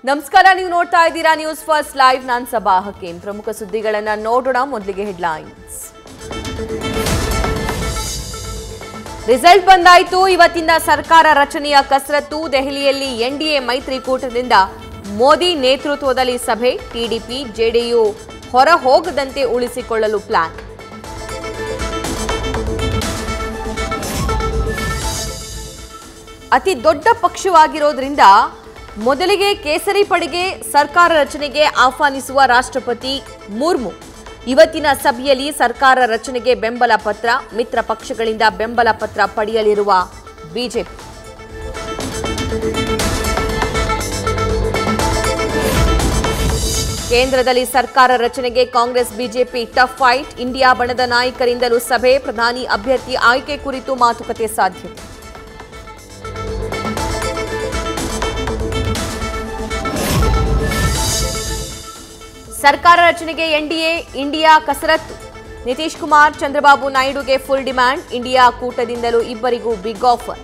ನಮಸ್ಕಾರ ನೀವು ನೋಡ್ತಾ ಇದ್ದೀರಾ ನ್ಯೂಸ್ ಫಸ್ಟ್ ಲೈವ್ ನಾನ್ ಸಬಾ ಹಕೀಂ ಪ್ರಮುಖ ಸುದ್ದಿಗಳನ್ನ ನೋಡೋಣ ಮೊದಲಿಗೆ ಹೆಡ್ಲೈನ್ಸ್ ರಿಸಲ್ಟ್ ಬಂದಾಯ್ತು ಇವತ್ತಿನ ಸರ್ಕಾರ ರಚನೆಯ ಕಸರತ್ತು ದೆಹಲಿಯಲ್ಲಿ ಎನ್ಡಿಎ ಮೈತ್ರಿಕೂಟದಿಂದ ಮೋದಿ ನೇತೃತ್ವದಲ್ಲಿ ಸಭೆ ಟಿಡಿಪಿ ಜೆಡಿಯು ಹೊರ ಹೋಗದಂತೆ ಉಳಿಸಿಕೊಳ್ಳಲು ಪ್ಲಾನ್ ಅತಿ ದೊಡ್ಡ ಪಕ್ಷವಾಗಿರೋದ್ರಿಂದ ಮೊದಲಿಗೆ ಕೇಸರಿ ಪಡೆಗೆ ಸರ್ಕಾರ ರಚನೆಗೆ ಆಹ್ವಾನಿಸುವ ರಾಷ್ಟ್ರಪತಿ ಮುರ್ಮು ಇವತ್ತಿನ ಸಭೆಯಲ್ಲಿ ಸರ್ಕಾರ ರಚನೆಗೆ ಬೆಂಬಲ ಪತ್ರ ಮಿತ್ರ ಪಕ್ಷಗಳಿಂದ ಬೆಂಬಲ ಪತ್ರ ಪಡೆಯಲಿರುವ ಬಿಜೆಪಿ ಕೇಂದ್ರದಲ್ಲಿ ಸರ್ಕಾರ ರಚನೆಗೆ Congress BJP tough fight India ಬಣದ ನಾಯಕರಿಂದಲೂ ಸಭೆ ಪ್ರಧಾನಿ ಅಭ್ಯರ್ಥಿ ಆಯ್ಕೆ ಕುರಿತು ಮಾತುಕತೆ ಸಾಧ್ಯತೆ ಸರ್ಕಾರ ರಚನೆಗೆ ಎನ್ಡಿಎ ಇಂಡಿಯಾ ಕಸರತ್ತು ನಿತೀಶ್ ಕುಮಾರ್ ಚಂದ್ರಬಾಬು ನಾಯ್ಡುಗೆ ಫುಲ್ ಡಿಮ್ಯಾಂಡ್ ಇಂಡಿಯಾ ಕೂಟದಿಂದಲೂ ಇಬ್ಬರಿಗೂ ಬಿಗ್ ಆಫರ್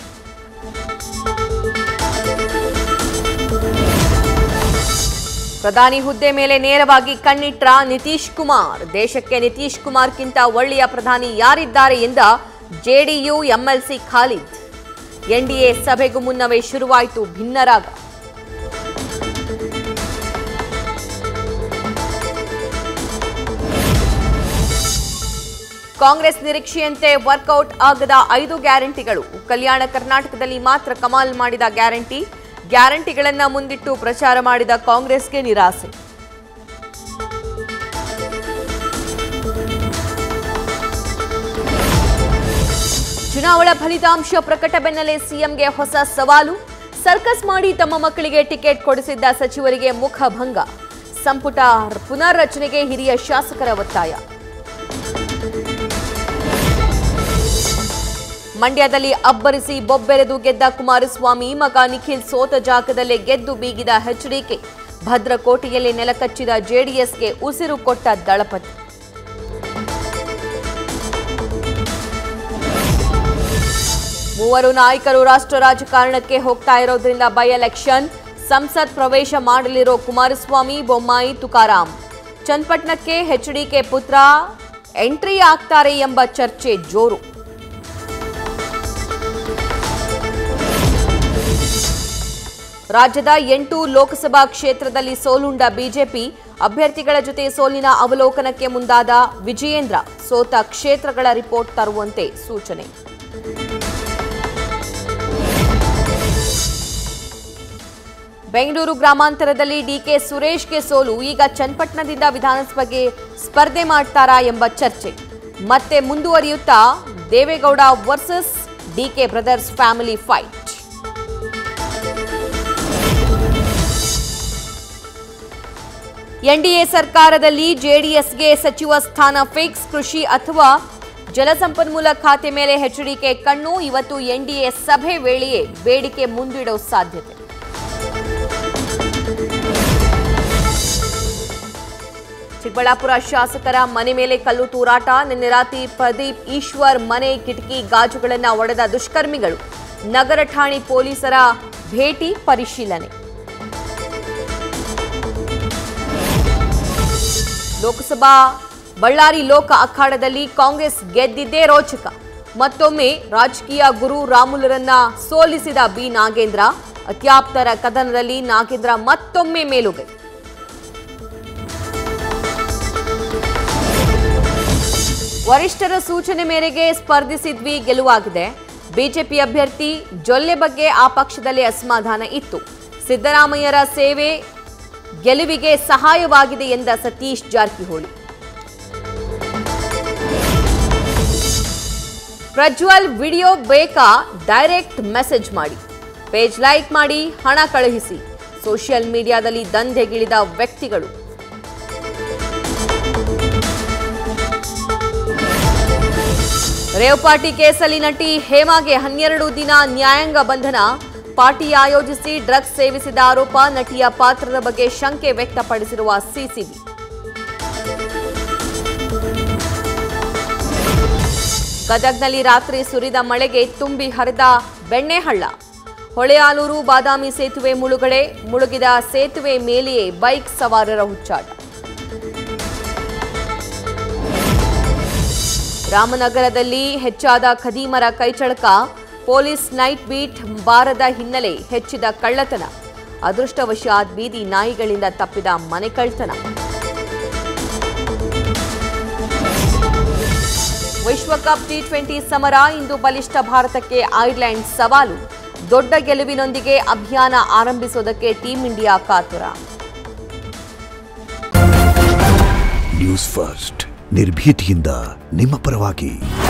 ಪ್ರಧಾನಿ ಹುದ್ದೆ ಮೇಲೆ ನೇರವಾಗಿ ಕಣ್ಣಿಟ್ರ ನಿತೀಶ್ ಕುಮಾರ್ ದೇಶಕ್ಕೆ ನಿತೀಶ್ ಕುಮಾರ್ಗಿಂತ ಒಳ್ಳೆಯ ಪ್ರಧಾನಿ ಯಾರಿದ್ದಾರೆ ಎಂದ ಜೆಡಿಯು ಎಂಎಲ್ಸಿ ಖಾಲಿದ್ ಎನ್ಡಿಎ ಸಭೆಗೂ ಮುನ್ನವೇ ಶುರುವಾಯಿತು ಭಿನ್ನರಾಗ ಕಾಂಗ್ರೆಸ್ ನಿರೀಕ್ಷೆಯಂತೆ ವರ್ಕೌಟ್ ಆಗದ ಐದು ಗ್ಯಾರಂಟಿಗಳು ಕಲ್ಯಾಣ ಕರ್ನಾಟಕದಲ್ಲಿ ಮಾತ್ರ ಕಮಾಲ್ ಮಾಡಿದ ಗ್ಯಾರಂಟಿ ಗ್ಯಾರಂಟಿಗಳನ್ನ ಮುಂದಿಟ್ಟು ಪ್ರಚಾರ ಮಾಡಿದ ಕಾಂಗ್ರೆಸ್ಗೆ ನಿರಾಸೆ ಚುನಾವಣಾ ಫಲಿತಾಂಶ ಪ್ರಕಟ ಬೆನ್ನಲ್ಲೇ ಸಿಎಂಗೆ ಹೊಸ ಸವಾಲು ಸರ್ಕಸ್ ಮಾಡಿ ತಮ್ಮ ಮಕ್ಕಳಿಗೆ ಟಿಕೆಟ್ ಕೊಡಿಸಿದ್ದ ಸಚಿವರಿಗೆ ಮುಖಭಂಗ ಸಂಪುಟ ಪುನರ್ರಚನೆಗೆ ಹಿರಿಯ ಶಾಸಕರ ಒತ್ತಾಯ ಮಂಡ್ಯದಲ್ಲಿ ಅಬ್ಬರಿಸಿ ಬೊಬ್ಬೆರೆದು ಗೆದ್ದ ಕುಮಾರಸ್ವಾಮಿ ಮಗ ನಿಖಿಲ್ ಸೋತ ಜಾಗದಲ್ಲೇ ಗೆದ್ದು ಬೀಗಿದ ಎಚ್ಡಿಕೆ ಭದ್ರಕೋಟೆಯಲ್ಲಿ ನೆಲಕಚ್ಚಿದ ಜೆಡಿಎಸ್ಗೆ ಉಸಿರು ಕೊಟ್ಟ ದಳಪತಿ ಮೂವರು ನಾಯಕರು ರಾಷ್ಟ್ರ ರಾಜಕಾರಣಕ್ಕೆ ಹೋಗ್ತಾ ಇರೋದ್ರಿಂದ ಬೈ ಎಲೆಕ್ಷನ್ ಸಂಸತ್ ಪ್ರವೇಶ ಮಾಡಲಿರೋ ಕುಮಾರಸ್ವಾಮಿ ಬೊಮ್ಮಾಯಿ ತುಕಾರಾಂ ಚನ್ನಪಟ್ಟಣಕ್ಕೆ ಎಚ್ಡಿಕೆ ಪುತ್ರ ಎಂಟ್ರಿ ಆಗ್ತಾರೆ ಎಂಬ ಚರ್ಚೆ ಜೋರು ರಾಜ್ಯದ ಎಂಟು ಲೋಕಸಭಾ ಕ್ಷೇತ್ರದಲ್ಲಿ ಸೋಲುಂಡ ಬಿಜೆಪಿ ಅಭ್ಯರ್ಥಿಗಳ ಜೊತೆ ಸೋಲಿನ ಅವಲೋಕನಕ್ಕೆ ಮುಂದಾದ ವಿಜಯೇಂದ್ರ ಸೋತ ಕ್ಷೇತ್ರಗಳ ರಿಪೋರ್ಟ್ ತರುವಂತೆ ಸೂಚನೆ ಬೆಂಗಳೂರು ಗ್ರಾಮಾಂತರದಲ್ಲಿ ಡಿಕೆ ಸುರೇಶ್ಗೆ ಸೋಲು ಈಗ ಚನ್ನಪಟ್ಟಣದಿಂದ ವಿಧಾನಸಭೆಗೆ ಸ್ಪರ್ಧೆ ಮಾಡ್ತಾರಾ ಎಂಬ ಚರ್ಚೆ ಮತ್ತೆ ಮುಂದುವರಿಯುತ್ತಾ Deve Gowda versus DK brothers family fight NDA ಸರ್ಕಾರದಲ್ಲಿ ಜೆಡಿಎಸ್ಗೆ ಸಚಿವ ಸ್ಥಾನ ಫಿಕ್ಸ್ ಕೃಷಿ ಅಥವಾ ಜಲಸಂಪನ್ಮೂಲ ಖಾತೆ ಮೇಲೆ ಎಚ್ಡಿಕೆ ಕಣ್ಣು ಇವತ್ತು ಎನ್ಡಿಎ ಸಭೆ ವೇಳೆಯೇ ಬೇಡಿಕೆ ಮುಂದಿಡೋ ಸಾಧ್ಯತೆ ಚಿಕ್ಕಬಳ್ಳಾಪುರ ಶಾಸಕರ ಮನೆ ಮೇಲೆ ಕಲ್ಲು ತೂರಾಟ ನಿನ್ನೆ ರಾತ್ರಿ ಪ್ರದೀಪ್ ಈಶ್ವರ್ ಮನೆ ಕಿಟಕಿ ಗಾಜುಗಳನ್ನು ಒಡೆದ ದುಷ್ಕರ್ಮಿಗಳು ನಗರ ಠಾಣೆ ಪೊಲೀಸರ ಭೇಟಿ ಪರಿಶೀಲನೆ ಲೋಕಸಭಾ ಬಳ್ಳಾರಿ ಲೋಕ ಅಖಾಡದಲ್ಲಿ ಕಾಂಗ್ರೆಸ್ ಗೆದ್ದಿದ್ದೇ ರೋಚಕ ಮತ್ತೊಮ್ಮೆ ರಾಜಕೀಯ ಗುರು ರಾಮುಲರನ್ನ ಸೋಲಿಸಿದ ಬಿ ನಾಗೇಂದ್ರ ಅತ್ಯಾಪ್ತರ ಕದನದಲ್ಲಿ ನಾಗೇಂದ್ರ ಮತ್ತೊಮ್ಮೆ ಮೇಲುಗೈ ವರಿಷ್ಠರ ಸೂಚನೆ ಮೇರೆಗೆ ಸ್ಪರ್ಧಿಸಿದ್ವಿ ಗೆಲುವಾಗಿದೆ ಬಿಜೆಪಿ ಅಭ್ಯರ್ಥಿ ಜೊಲ್ಲೆ ಬಗ್ಗೆ ಆ ಪಕ್ಷದಲ್ಲಿ ಅಸಮಾಧಾನ ಇತ್ತು ಸಿದ್ದರಾಮಯ್ಯರ ಸೇವೆ ಗೆಲುವಿಗೆ ಸಹಾಯವಾಗಿದೆ ಎಂದ ಸತೀಶ್ ಜಾರಕಿಹೊಳಿ ಪ್ರಜ್ವಲ್ ವಿಡಿಯೋ ಬೇಕಾ ಡೈರೆಕ್ಟ್ ಮೆಸೇಜ್ ಮಾಡಿ ಪೇಜ್ ಲೈಕ್ ಮಾಡಿ ಹಣ ಕಳುಹಿಸಿ ಸೋಷಿಯಲ್ ಮೀಡಿಯಾದಲ್ಲಿ ದಂಧೆಗಿಳಿದ ವ್ಯಕ್ತಿಗಳು ರೇವ್ ಪಾರ್ಟಿ ಕೇಸಲ್ಲಿ ನಟಿ ಹೇಮಾಗೆ ಹನ್ನೆರಡು ದಿನ ನ್ಯಾಯಾಂಗ ಬಂಧನ ಪಾರ್ಟಿ ಆಯೋಜಿಸಿ ಡ್ರಗ್ಸ್ ಸೇವಿಸಿದ ಆರೋಪ ನಟಿಯ ಪಾತ್ರದ ಬಗ್ಗೆ ಶಂಕೆ ವ್ಯಕ್ತಪಡಿಸಿರುವ ಸಿಸಿಬಿ ಗದಗ್ನಲ್ಲಿ ರಾತ್ರಿ ಸುರಿದ ಮಳೆಗೆ ತುಂಬಿ ಹರಿದ ಬೆಣ್ಣೆಹಳ್ಳ ಹೊಳೆಯಾಲೂರು ಬಾದಾಮಿ ಸೇತುವೆ ಮುಳುಗಡೆ ಮುಳುಗಿದ ಸೇತುವೆ ಮೇಲೆಯೇ ಬೈಕ್ ಸವಾರರ ಹುಚ್ಚಾಟ ರಾಮನಗರದಲ್ಲಿ ಹೆಚ್ಚಾದ ಖದೀಮರ ಕೈಚಳಕ ಪೊಲೀಸ್ ನೈಟ್ ಬೀಟ್ ಬಾರದ ಹಿನ್ನೆಲೆ ಹೆಚ್ಚಿದ ಕಳ್ಳತನ ಅದೃಷ್ಟವಶಾತ್ ಬೀದಿ ನಾಯಿಗಳಿಂದ ತಪ್ಪಿದ ಮನೆ ಕಳ್ತನ ವಿಶ್ವಕಪ್ ಟಿ ಟ್ವೆಂಟಿ ಸಮರ ಇಂದು ಬಲಿಷ್ಠ ಭಾರತಕ್ಕೆ ಐರ್ಲೆಂಡ್ ಸವಾಲು ದೊಡ್ಡ ಗೆಲುವಿನೊಂದಿಗೆ ಅಭಿಯಾನ ಆರಂಭಿಸೋದಕ್ಕೆ ಟೀಂ ಇಂಡಿಯಾ ಕಾತುರ ನ್ಯೂಸ್ ಫಸ್ಟ್ ನಿರ್ಭೀತಿಯಿಂದ ನಿಮ್ಮ ಪರವಾಗಿ